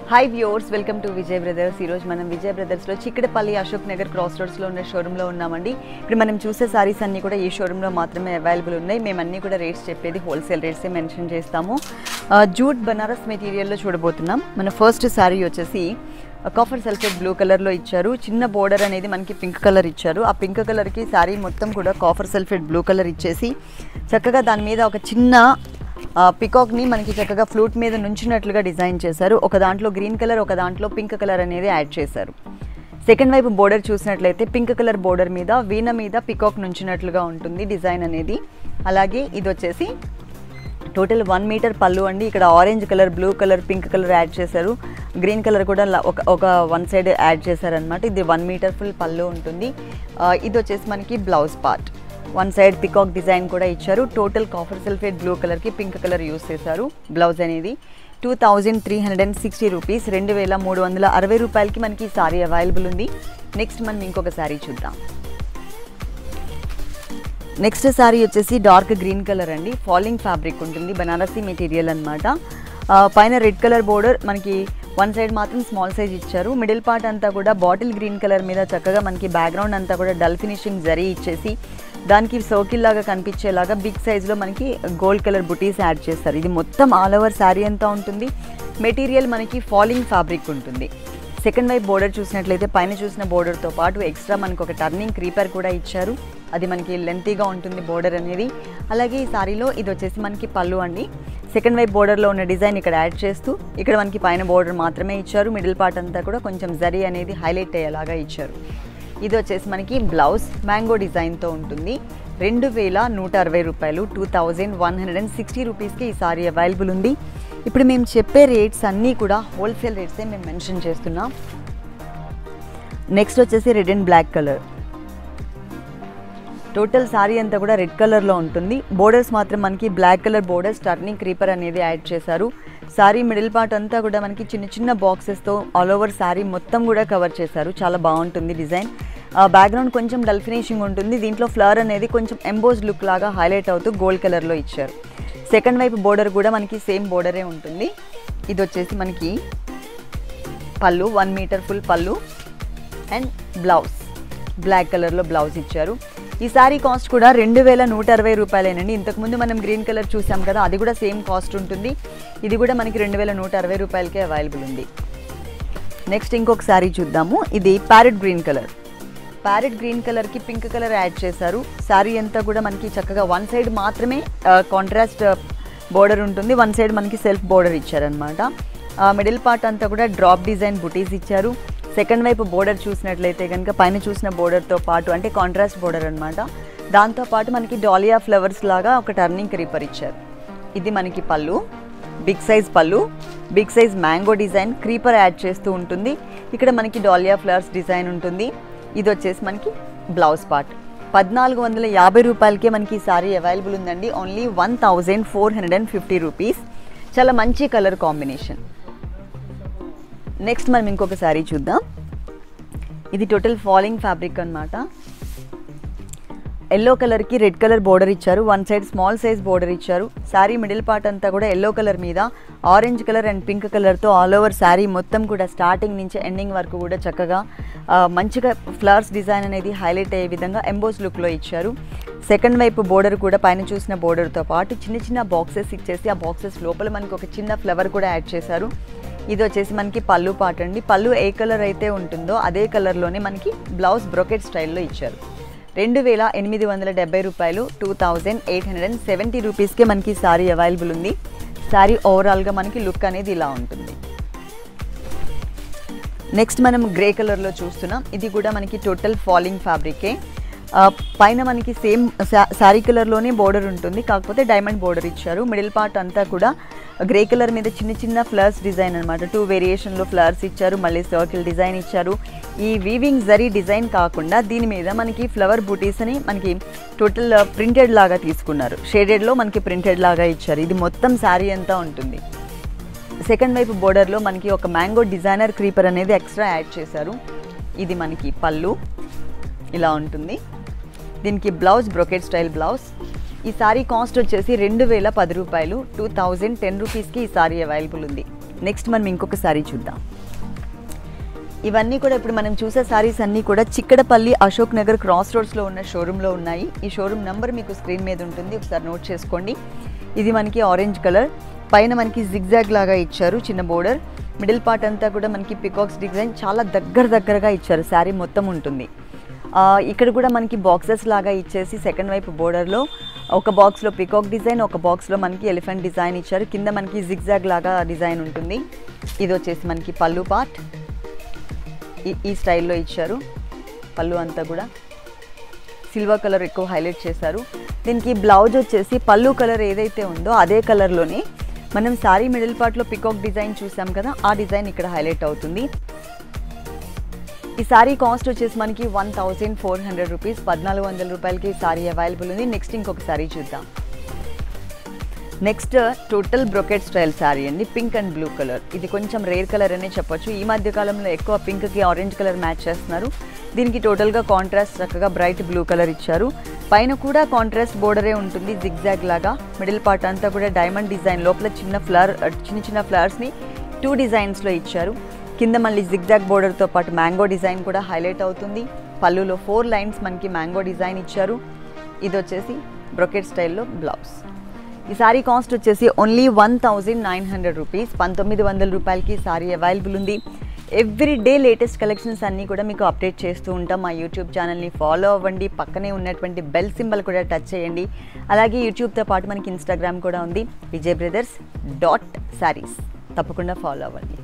hi viewers welcome to Vijay brothers ఈరోజు మనం విజయ్ బ్రదర్స్లో చిక్కడపల్లి అశోక్ నగర్ క్రాస్ రోడ్స్లో ఉన్న షోరూంలో ఉన్నామండి ఇప్పుడు మనం చూసే సారీస్ అన్నీ కూడా ఈ షోరూంలో మాత్రమే అవైలబుల్ ఉన్నాయి మేము అన్నీ కూడా రేట్స్ చెప్పేది హోల్సేల్ రేట్సే మెన్షన్ చేస్తాము ఆ, జూట్ బనారస్ మెటీరియల్లో చూడబోతున్నాం మన ఫస్ట్ సారీ వచ్చేసి కాఫర్ సల్ఫేట్ బ్లూ కలర్లో ఇచ్చారు చిన్న బోర్డర్ అనేది మనకి పింక్ కలర్ ఇచ్చారు ఆ పింక్ కలర్కి శారీ మొత్తం కూడా కాఫర్ సల్ఫేట్ బ్లూ కలర్ ఇచ్చేసి చక్కగా దాని మీద ఒక చిన్న ఆ, పికాక్ని మనకి చక్కగా ఫ్లూట్ మీద నుంచినట్లుగా డిజైన్ చేశారు ఒక దాంట్లో గ్రీన్ కలర్ ఒక దాంట్లో పింక్ కలర్ అనేది యాడ్ చేశారు సెకండ్ వైపు బోర్డర్ చూసినట్లయితే పింక్ కలర్ బోర్డర్ మీద వీణ మీద పికాక్ నుంచినట్లుగా ఉంటుంది డిజైన్ అనేది అలాగే ఇది వచ్చేసి టోటల్ వన్ మీటర్ పళ్ళు అండి ఇక్కడ orange colour blue colour pink colour add చేశారు గ్రీన్ కలర్ కూడా ల- ఒక ఒక వన్ సైడ్ యాడ్ చేశారనమాట ఇది వన్ మీటర్ ఫుల్ పళ్ళు ఉంటుంది ఆ, ఇది వచ్చేసి మనకి blouse part one side peacock design కూడా ఇచ్చారు టోటల్ కాఫర్ సల్ఫేట్ బ్లూ కలర్కి పింక్ కలర్ యూస్ చేశారు బ్లౌజ్ అనేది two thousand three hundred and sixty rupees రెండు వేల మూడు వందల అరవై రూపాయలకి మనకి ఈ సారీ అవైలబుల్ ఉంది నెక్స్ట్ మనం ఇంకొక సారీ చూద్దాం నెక్స్ట్ శారీ వచ్చేసి డార్క్ గ్రీన్ కలర్ అండి ఫాలింగ్ ఫ్యాబ్రిక్ ఉంటుంది బనారసీ మెటీరియల్ అనమాట పైన రెడ్ కలర్ బోర్డర్ మనకి వన్ సైడ్ మాత్రం స్మాల్ సైజ్ ఇచ్చారు మిడిల్ పార్ట్ అంతా కూడా బాటిల్ గ్రీన్ కలర్ మీద చక్కగా మనకి బ్యాక్గ్రౌండ్ అంతా కూడా డల్ ఫినిషింగ్ జరీ ఇచ్చేసి దానికి సర్కిల్ లాగా కనిపించేలాగా బిగ్ సైజ్లో మనకి గోల్డ్ కలర్ బుటీస్ యాడ్ చేస్తారు ఇది మొత్తం ఆల్ ఓవర్ శారీ అంతా ఉంటుంది మెటీరియల్ మనకి ఫాలింగ్ ఫ్యాబ్రిక్ ఉంటుంది సెకండ్ వైపు బోర్డర్ చూసినట్లయితే పైన చూసిన బోర్డర్తో పాటు ఎక్స్ట్రా మనకు ఒక టర్నింగ్ క్రీపర్ కూడా ఇచ్చారు అది మనకి లెంతీగా ఉంటుంది బోర్డర్ అనేది అలాగే ఈ సారీలో ఇది వచ్చేసి మనకి పళ్ళు అండి సెకండ్ వైపు బోర్డర్లో ఉన్న డిజైన్ ఇక్కడ యాడ్ చేస్తూ ఇక్కడ మనకి పైన బోర్డర్ మాత్రమే ఇచ్చారు మిడిల్ పార్ట్ అంతా కూడా కొంచెం జరీ అనేది హైలైట్ అయ్యేలాగా ఇచ్చారు ఇది వచ్చేసి మనకి బ్లౌజ్ మ్యాంగో డిజైన్తో ఉంటుంది రెండు వేల నూట అరవై రూపాయలు two thousand one hundred and sixty రూపీస్కి ఈ సారీ అవైలబుల్ ఉంది ఇప్పుడు మేము చెప్పే రేట్స్ అన్నీ కూడా హోల్సేల్ రేట్సే మేము మెన్షన్ చేస్తున్నాం నెక్స్ట్ వచ్చేసి red and black colour total sari అంతా కూడా రెడ్ కలర్లో ఉంటుంది బోర్డర్స్ మాత్రం మనకి black colour borders turning creeper అనేది యాడ్ చేశారు సారీ మిడిల్ పార్ట్ అంతా కూడా మనకి చిన్న చిన్న బాక్సెస్తో ఆల్ ఓవర్ సారీ మొత్తం కూడా కవర్ చేశారు చాలా బాగుంటుంది డిజైన్ బ్యాక్గ్రౌండ్ కొంచెం డల్ ఫినిషింగ్ ఉంటుంది దీంట్లో ఫ్లవర్ అనేది కొంచెం ఎంబోజ్ లుక్ లాగా హైలైట్ అవుతూ గోల్డ్ కలర్లో ఇచ్చారు సెకండ్ వైపు బోర్డర్ కూడా మనకి సేమ్ బోర్డరే ఉంటుంది ఇది వచ్చేసి మనకి పళ్ళు వన్ మీటర్ ఫుల్ పళ్ళు అండ్ బ్లౌజ్ బ్లాక్ కలర్లో బ్లౌజ్ ఇచ్చారు ఈ సారీ కాస్ట్ కూడా రెండు వేల నూట అరవై రూపాయలేనండి ఇంతకుముందు మనం గ్రీన్ కలర్ చూసాం కదా అది కూడా సేమ్ కాస్ట్ ఉంటుంది ఇది కూడా మనకి రెండు వేల నూట అరవై రూపాయలకే అవైలబుల్ ఉంది నెక్స్ట్ ఇంకొక శారీ చూద్దాము ఇది parrot green colour parrot green కలర్కి పింక్ కలర్ యాడ్ చేశారు శారీ అంతా కూడా మనకి చక్కగా వన్ సైడ్ మాత్రమే కాంట్రాస్ట్ బోర్డర్ ఉంటుంది వన్ సైడ్ మనకి సెల్ఫ్ బోర్డర్ ఇచ్చారనమాట మిడిల్ పార్ట్ అంతా కూడా డ్రాప్ డిజైన్ బుటీస్ ఇచ్చారు సెకండ్ వైపు బోర్డర్ చూసినట్లయితే కనుక పైన చూసిన బోర్డర్తో పాటు అంటే కాంట్రాస్ట్ బోర్డర్ అనమాట దాంతోపాటు మనకి డాలియా ఫ్లవర్స్ లాగా ఒక టర్నింగ్ క్రీపర్ ఇచ్చారు ఇది మనకి పళ్ళు బిగ్ సైజ్ పళ్ళు big size mango design creeper add చేస్తూ ఉంటుంది ఇక్కడ మనకి డాలియా ఫ్లవర్స్ డిజైన్ ఉంటుంది ఇది వచ్చేసి మనకి బ్లౌజ్ పార్ట్ పద్నాలుగు వందల యాభై రూపాయలకే మనకి ఈ సారీ అవైలబుల్ ఉందండి only one thousand four hundred and fifty rupees చాలా మంచి కలర్ కాంబినేషన్ నెక్స్ట్ మనం ఇంకొక శారీ చూద్దాం ఇది టోటల్ ఫాలింగ్ ఫ్యాబ్రిక్ అన్నమాట ఎల్లో కలర్కి రెడ్ కలర్ బోర్డర్ ఇచ్చారు one side small size border ఇచ్చారు శారీ మిడిల్ పార్ట్ అంతా కూడా ఎల్లో కలర్ మీద ఆరెంజ్ కలర్ అండ్ పింక్ కలర్తో ఆల్ ఓవర్ శారీ మొత్తం కూడా స్టార్టింగ్ నుంచి ఎండింగ్ వరకు కూడా చక్కగా ఆ, మంచిగా ఫ్లవర్స్ డిజైన్ అనేది హైలైట్ అయ్యే విధంగా ఎంబోస్ లుక్లో ఇచ్చారు సెకండ్ వైపు బోర్డర్ కూడా పైన చూసిన బోర్డర్తో పాటు చిన్న చిన్న బాక్సెస్ ఇచ్చేసి ఆ బాక్సెస్ లోపల మనకి ఒక చిన్న ఫ్లవర్ కూడా యాడ్ చేశారు ఇది వచ్చేసి మనకి పళ్ళు పాట అండి పళ్ళు ఏ కలర్ అయితే ఉంటుందో అదే కలర్లోనే మనకి బ్లౌజ్ బ్రొకెట్ స్టైల్లో ఇచ్చారు రెండు వేల ఎనిమిది వందల డెబ్బై రూపాయలు two thousand eight hundred and seventy రూపీస్కే మనకి సారీ అవైలబుల్ ఉంది సారీ ఓవరాల్గా మనకి లుక్ అనేది ఇలా ఉంటుంది నెక్స్ట్ మనం గ్రే కలర్లో చూస్తున్నాం ఇది కూడా మనకి టోటల్ ఫాలింగ్ ఫ్యాబ్రికే ఆ, పైన మనకి సేమ్ శారీ కలర్లోనే బోర్డర్ ఉంటుంది కాకపోతే డైమండ్ బోర్డర్ ఇచ్చారు మిడిల్ పార్ట్ అంతా కూడా గ్రే కలర్ మీద చిన్న చిన్న ఫ్లవర్స్ డిజైన్ అనమాట టూ వేరియేషన్లో ఫ్లవర్స్ ఇచ్చారు మళ్ళీ సర్కిల్ డిజైన్ ఇచ్చారు ఈ వీవింగ్ జరీ డిజైన్ కాకుండా దీని మీద మనకి ఫ్లవర్ బూటీస్ అని మనకి టోటల్ ప్రింటెడ్ లాగా తీసుకున్నారు షేడెడ్లో మనకి ప్రింటెడ్ లాగా ఇచ్చారు ఇది మొత్తం శారీ అంతా ఉంటుంది సెకండ్ వైపు బోర్డర్లో మనకి ఒక మ్యాంగో డిజైనర్ క్రీపర్ అనేది ఎక్స్ట్రా యాడ్ చేశారు ఇది మనకి పళ్ళు ఇలా ఉంటుంది దీనికి బ్లౌజ్ బ్రొకెట్ స్టైల్ బ్లౌజ్ ఈ సారీ కాస్ట్ వచ్చేసి రెండు వేల పది రూపాయలు టూ థౌజండ్ టెన్ రూపీస్కి ఈ సారీ అవైలబుల్ ఉంది నెక్స్ట్ మనం ఇంకొక శారీ చూద్దాం ఇవన్నీ కూడా ఇప్పుడు మనం చూసే శారీస్ అన్నీ కూడా చిక్కడపల్లి అశోక్ నగర్ క్రాస్ రోడ్స్లో ఉన్న షోరూంలో ఉన్నాయి ఈ షోరూమ్ నెంబర్ మీకు స్క్రీన్ మీద ఉంటుంది ఒకసారి నోట్ చేసుకోండి ఇది మనకి ఆరెంజ్ కలర్ పైన మనకి జిగ్జాగ్ లాగా ఇచ్చారు చిన్న బోర్డర్ మిడిల్ పార్ట్ అంతా కూడా మనకి పికాక్స్ డిజైన్ చాలా దగ్గర దగ్గరగా ఇచ్చారు శారీ మొత్తం ఉంటుంది ఆ, ఇక్కడ కూడా మనకి బాక్సెస్ లాగా ఇచ్చేసి సెకండ్ వైపు బోర్డర్లో ఒక బాక్స్లో పికాక్ డిజైన్ ఒక బాక్స్లో మనకి ఎలిఫెంట్ డిజైన్ ఇచ్చారు కింద మనకి జిగ్జాగ్ లాగా డిజైన్ ఉంటుంది ఇది వచ్చేసి మనకి పళ్ళు పార్ట్ ఈ ఈ స్టైల్లో ఇచ్చారు పళ్ళు అంతా కూడా సిల్వర్ కలర్ ఎక్కువ హైలైట్ చేశారు దీనికి బ్లౌజ్ వచ్చేసి పళ్ళు కలర్ ఏదైతే ఉందో అదే కలర్లోనే మనం సారీ మిడిల్ పార్ట్లో పికాక్ డిజైన్ చూసాం కదా ఆ డిజైన్ ఇక్కడ హైలైట్ అవుతుంది ఈ సారీ కాస్ట్ వచ్చేసి మనకి one thousand four hundred rupees పద్నాలుగు వందల రూపాయలకి ఈ సారీ అవైలబుల్ ఉంది నెక్స్ట్ ఇంకొక సారీ చూద్దాం next total brocade style sari అండి పింక్ అండ్ బ్లూ కలర్ ఇది కొంచెం రేర్ కలర్ అనే చెప్పొచ్చు ఈ మధ్య కాలంలో ఎక్కువ పింక్కి ఆరెంజ్ కలర్ మ్యాచ్ చేస్తున్నారు దీనికి టోటల్గా కాంట్రాస్ట్ చక్కగా బ్రైట్ బ్లూ కలర్ ఇచ్చారు పైన కూడా కాంట్రాస్ట్ బోర్డరే ఉంటుంది జిగ్జాగ్ లాగా మిడిల్ పార్ట్ అంతా కూడా డైమండ్ డిజైన్ లోపల చిన్న ఫ్లవర్ చిన్న చిన్న ఫ్లవర్స్ని టూ డిజైన్స్లో ఇచ్చారు కింద మళ్ళీ జిగ్జాగ్ బోర్డర్తో పాటు మ్యాంగో డిజైన్ కూడా హైలైట్ అవుతుంది పళ్ళులో ఫోర్ లైన్స్ మనకి మ్యాంగో డిజైన్ ఇచ్చారు ఇది వచ్చేసి బ్రొకెట్ స్టైల్లో బ్లౌజ్ ఈ సారీ కాస్ట్ వచ్చేసి only one thousand nine hundred rupees పంతొమ్మిది వందల రూపాయలకి ఈ సారీ అవైలబుల్ ఉంది ఎవ్రీ డే లేటెస్ట్ కలెక్షన్స్ అన్నీ కూడా మీకు అప్డేట్ చేస్తూ ఉంటాం మా యూట్యూబ్ ఛానల్ని ఫాలో అవ్వండి పక్కనే ఉన్నటువంటి బెల్ సింబల్ కూడా టచ్ చేయండి అలాగే యూట్యూబ్తో పాటు మనకి ఇన్స్టాగ్రామ్ కూడా ఉంది విజయ్ బ్రదర్స్ డాట్ శారీస్ తప్పకుండా ఫాలో అవ్వండి